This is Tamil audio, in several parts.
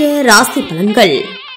இன்றைய ராசி பலன்கள்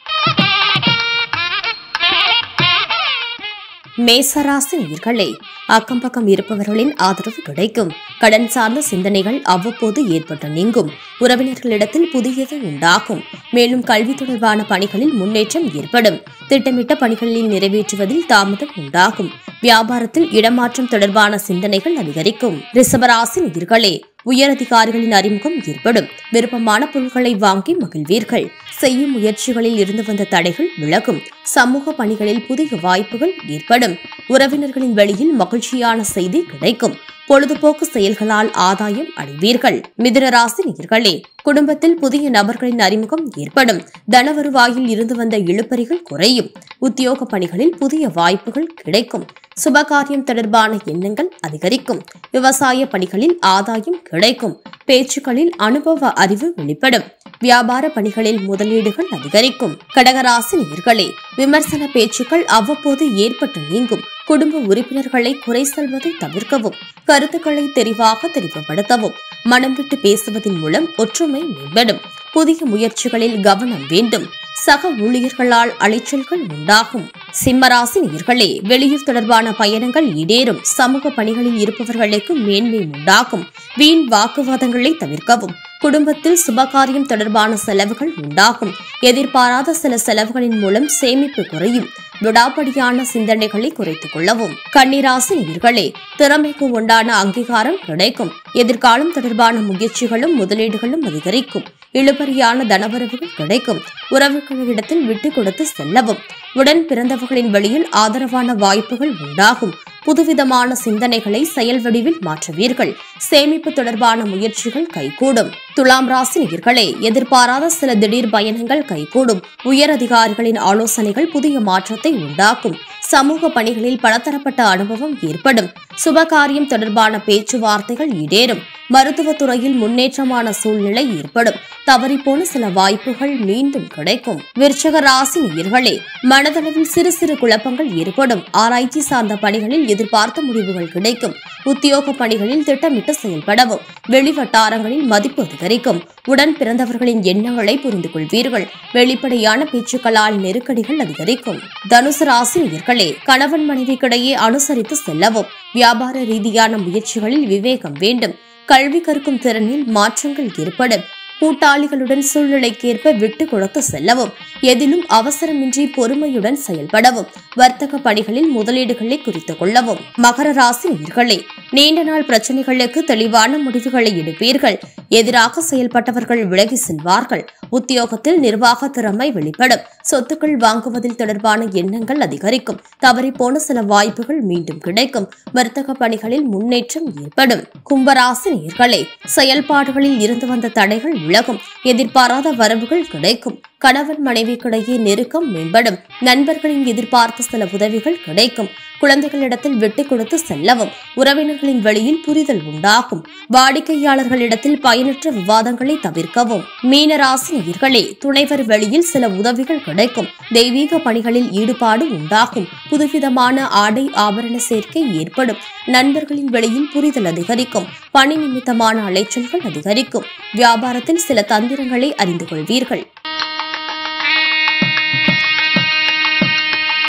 மேசராசி நேயர்களே அக்கம் பக்கம் இருப்பவர்களின் ஆதரவு கிடைக்கும் கடன் சார்ந்த சிந்தனைகள் அவ்வப்போது ஏற்பட்டு நீங்கும் உறவினர்களிடத்தில் புதியது உண்டாகும் மேலும் கல்வி தொடர்பான பணிகளில் முன்னேற்றம் ஏற்படும் திட்டமிட்ட பணிகளில் நிறைவேற்றுவதில் தாமதம் உண்டாகும் வியாபாரத்தில் இடமாற்றம் தொடர்பான சிந்தனைகள் அதிகரிக்கும் ரிஷபராசி நேயர்களே உயரதிகாரிகளின் அறிமுகம் ஏற்படும் விருப்பமான பொருட்களை வாங்கி மகிழ்வீர்கள் செய்யும் முயற்சிகளில் இருந்து வந்த தடைகள் விலகும் சமூக பணிகளில் புதிய வாய்ப்புகள் ஏற்படும் உறவினர்களின் வெளியில் மகிழ்ச்சியான செய்தி கிடைக்கும் பொழுதுபோக்கு செயல்களால் ஆதாயம் அடைவீர்கள் மிதுன ராசி நேயர்களே குடும்பத்தில் புதிய நபர்களின் அறிமுகம் ஏற்படும் தனவருவாயில் இருந்து வந்த இழுபறிகள் குறையும் உத்தியோக பணிகளில் புதிய வாய்ப்புகள் கிடைக்கும் சுபகாரியம் தொடர்பான எண்ணங்கள் அதிகரிக்கும் விவசாய பணிகளில் ஆதாயம் கிடைக்கும் பேச்சுக்களில் அனுபவ அறிவு வெளிப்படும் வியாபார பணிகளில் முதலீடுகள் அதிகரிக்கும் கடகராசி நேயர்களே விமர்சன பேச்சுக்கள் அவ்வப்போது ஏற்பட்டு நீங்கும் குடும்ப உறுப்பினர்களை குறை சொல்வதை தவிர்க்கவும் கருத்துக்களை தெளிவாக தெளிவுபடுத்தவும் மனம் விட்டு பேசுவதன் மூலம் ஒற்றுமை மேம்படும் புதிய முயற்சிகளில் கவனம் வேண்டும் சக ஊழியர்களால் அலைச்சல்கள் உண்டாகும் சிம்மராசி நேயர்களே வெளியூர் தொடர்பான பயணங்கள் இடேறும் சமூக பணிகளில் இருப்பவர்களுக்கு மேன்மை உண்டாகும் வீண் வாக்குவாதங்களை தவிர்க்கவும் குடும்பத்தில் சுபகாரியம் தொடர்பான செலவுகள் உண்டாகும் எதிர்பாராத சில செலவுகளின் மூலம் சேமிப்பு குறையும் விடாப்படியான சிந்தனைகளை குறைத்துக் கொள்ளவும் கன்னிராசி நேயர்களே திறமைக்கு உண்டான அங்கீகாரம் கிடைக்கும் எதிர்காலம் தொடர்பான முயற்சிகளும் முதலீடுகளும் அதிகரிக்கும் இழுபறியான தனவரவுகள் கிடைக்கும் உறவுகளிடத்தில் விட்டுக் கொடுத்து செல்லவும் உடன் பிறந்தவர்களின் வழியில் ஆதரவான வாய்ப்புகள் உண்டாகும் புதுவிதமான சிந்தனைகளை செயல் வடிவில் மாற்றுவீர்கள் சேமிப்பு தொடர்பான முயற்சிகள் கைகூடும் துலாம் ராசி நேயர்களே எதிர்பாராத சில திடீர் பயணங்கள் கைகூடும் உயர் அதிகாரிகளின் ஆலோசனைகள் புதிய மாற்றத்தை உண்டாக்கும் சமூக பணிகளில் பலதரப்பட்ட அனுபவம் ஏற்படும் சுபகாரியம் தொடர்பான பேச்சுவார்த்தைகள் ஈடேறும் மருத்துவத் துறையில் முன்னேற்றமான சூழ்நிலை ஏற்படும் தவறிப்போன சில வாய்ப்புகள் மீண்டும் கிடைக்கும் விருச்சக ராசி நேயர்களே மனதளவில் சிறு சிறு குழப்பங்கள் ஏற்படும் ஆராய்ச்சி சார்ந்த பணிகளில் எதிர்பார்த்த முடிவுகள் கிடைக்கும் உத்தியோக பணிகளில் திட்டமிட்டு செயல்படவும் வெளிவட்டாரங்களில் மதிப்பு அதிகரிக்கும் உடன் பிறந்தவர்களின் எண்ணங்களை புரிந்து கொள்வீர்கள் வெளிப்படையான பேச்சுக்களால் நெருக்கடிகள் அதிகரிக்கும் தனுசு ராசி நேயர்களே கணவன் மனைவிக்கிடையே அனுசரித்து செல்லவும் வியாபார ரீதியான முயற்சிகளில் விவேகம் வேண்டும் கல்வி கற்கும் திறனில் மாற்றங்கள் ஏற்படும் கூட்டாளிகளுடன் சூழ்நிலைக்கேற்ப விட்டு கொடுத்து செல்லவும் எதிலும் அவசரமின்றி பொறுமையுடன் செயல்படவும் வர்த்தக பணிகளில் முதலீடுகளை குறித்துக் கொள்ளவும் மகர ராசி நேயர்களே நீண்ட நாள் பிரச்சனைகளுக்கு தெளிவான முடிவுகளை எடுப்பீர்கள் எதிராக செயல்பட்டவர்கள் விலகி செல்வார்கள் உத்தியோகத்தில் நிர்வாக திறமை வெளிப்படும் சொத்துக்கள் வாங்குவதில் தொடர்பான எண்ணங்கள் அதிகரிக்கும் தவறிப்போன சில வாய்ப்புகள் மீண்டும் கிடைக்கும் வர்த்தக பணிகளில் முன்னேற்றம் ஏற்படும் கும்பராசி நேயர்களே செயல்பாடுகளில் இருந்து வந்த தடைகள் விலகும் எதிர்பாராத வரவுகள் கிடைக்கும் கணவன் மனைவிக்கிடையே நெருக்கம் மேம்படும் நண்பர்களின் எதிர்பார்த்த சில உதவிகள் கிடைக்கும் குழந்தைகளிடத்தில் விட்டுக் கொடுத்து செல்லவும் உறவினர்களின் வழியில் புரிதல் உண்டாகும் வாடிக்கையாளர்களிடத்தில் பயனற்ற விவாதங்களை தவிர்க்கவும் மீனராசி நேயர்களே துணைவர் வழியில் சில உதவிகள் கிடைக்கும் தெய்வீக பணிகளில் ஈடுபாடு உண்டாகும் புதுவிதமான ஆடை ஆபரண சேர்க்கை ஏற்படும் நண்பர்களின் வெளியில் புரிதல் அதிகரிக்கும் பணி நிமித்தமான அலைச்சல்கள் அதிகரிக்கும் வியாபாரத்தில் சில தந்திரங்களை அறிந்து கொள்வீர்கள்